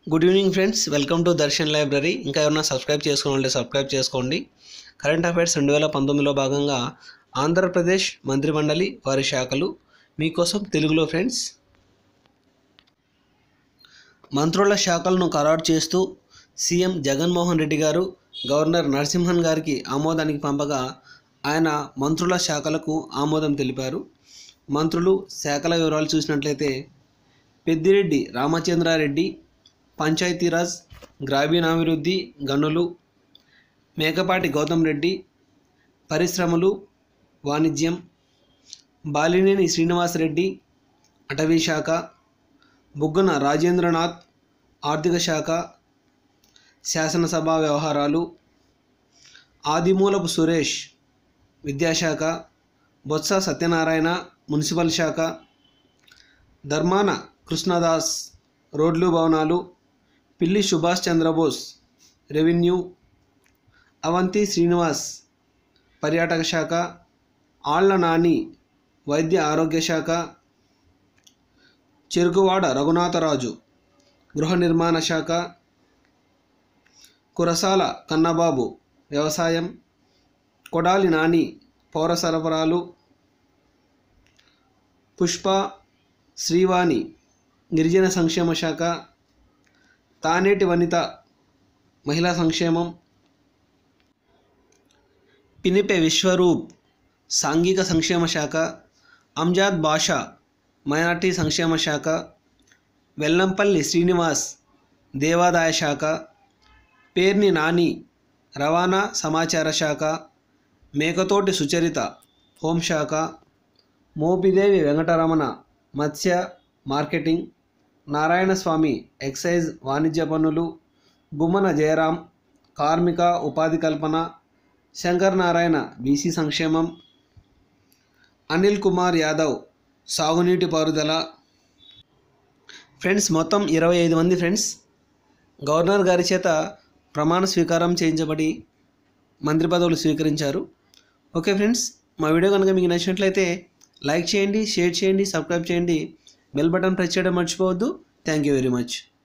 good evening friends welcome to Darshan library ఇంకా ఎవరైనా subscribe చేసుకోవాలంటే సబ్స్క్రైబ్ చేసుకోండి కరెంట్ అఫైర్స్ రెండు వేల పంతొమ్మిదిలో భాగంగా ఆంధ్రప్రదేశ్ మంత్రిమండలి వారి శాఖలు మీకోసం తెలుగులో ఫ్రెండ్స్ మంత్రుల శాఖలను ఖరారు చేస్తూ సీఎం జగన్మోహన్ రెడ్డి గారు గవర్నర్ నరసింహన్ గారికి ఆమోదానికి పంపగా ఆయన మంత్రుల శాఖలకు ఆమోదం తెలిపారు మంత్రులు శాఖల వివరాలు చూసినట్లయితే పెద్దిరెడ్డి రామచంద్రారెడ్డి పంచాయతీరాజ్ గ్రామీణాభివృద్ధి గనులు మేకపాటి గౌతమ్ రెడ్డి పరిశ్రమలు వాణిజ్యం బాలినేని శ్రీనివాసరెడ్డి అటవీ శాఖ బుగ్గన రాజేంద్రనాథ్ ఆర్థిక శాఖ శాసనసభ వ్యవహారాలు ఆదిమూలపు సురేష్ విద్యాశాఖ బొత్స సత్యనారాయణ మున్సిపల్ శాఖ ధర్మాన కృష్ణదాస్ రోడ్లు భవనాలు పిల్లి సుభాష్ చంద్రబోస్ రెవెన్యూ అవంతి శ్రీనివాస్ పర్యాటక శాఖ ఆళ్ల నాని వైద్య ఆరోగ్య శాఖ చెరుకువాడ రఘునాథరాజు గృహ నిర్మాణ శాఖ కురసాల కన్నబాబు వ్యవసాయం కొడాలి నాని పౌర సరఫరాలు పుష్ప శ్రీవాణి గిరిజన సంక్షేమ శాఖ తానేటి వనిత మహిళా సంక్షేమం పినిపె విశ్వరూప్ సాంఘిక సంక్షేమ శాఖ అంజాద్ బాషా మైనార్టీ సంక్షేమ శాఖ వెల్లంపల్లి శ్రీనివాస్ దేవాదాయ శాఖ పేర్ని నాని రవాణా సమాచార శాఖ మేకతోటి సుచరిత హోంశాఖ మోపిదేవి వెంకటరమణ మత్స్య మార్కెటింగ్ నారాయణస్వామి ఎక్సైజ్ వాణిజ్య పన్నులు గుమ్మన జయరాం కార్మిక ఉపాధి కల్పన శంకర్ నారాయణ బీసీ సంక్షేమం అనిల్ కుమార్ యాదవ్ సాగునీటి పారుదల ఫ్రెండ్స్ మొత్తం ఇరవై ఐదు మంది ఫ్రెండ్స్ గవర్నర్ గారి చేత ప్రమాణ స్వీకారం చేయించబడి మంత్రి పదవులు స్వీకరించారు ఓకే ఫ్రెండ్స్ మా వీడియో కనుక మీకు నచ్చినట్లయితే లైక్ చేయండి షేర్ చేయండి సబ్స్క్రైబ్ చేయండి బెల్ బటన్ ప్రెస్ చేయడం మర్చిపోవద్దు థ్యాంక్ యూ వెరీ మచ్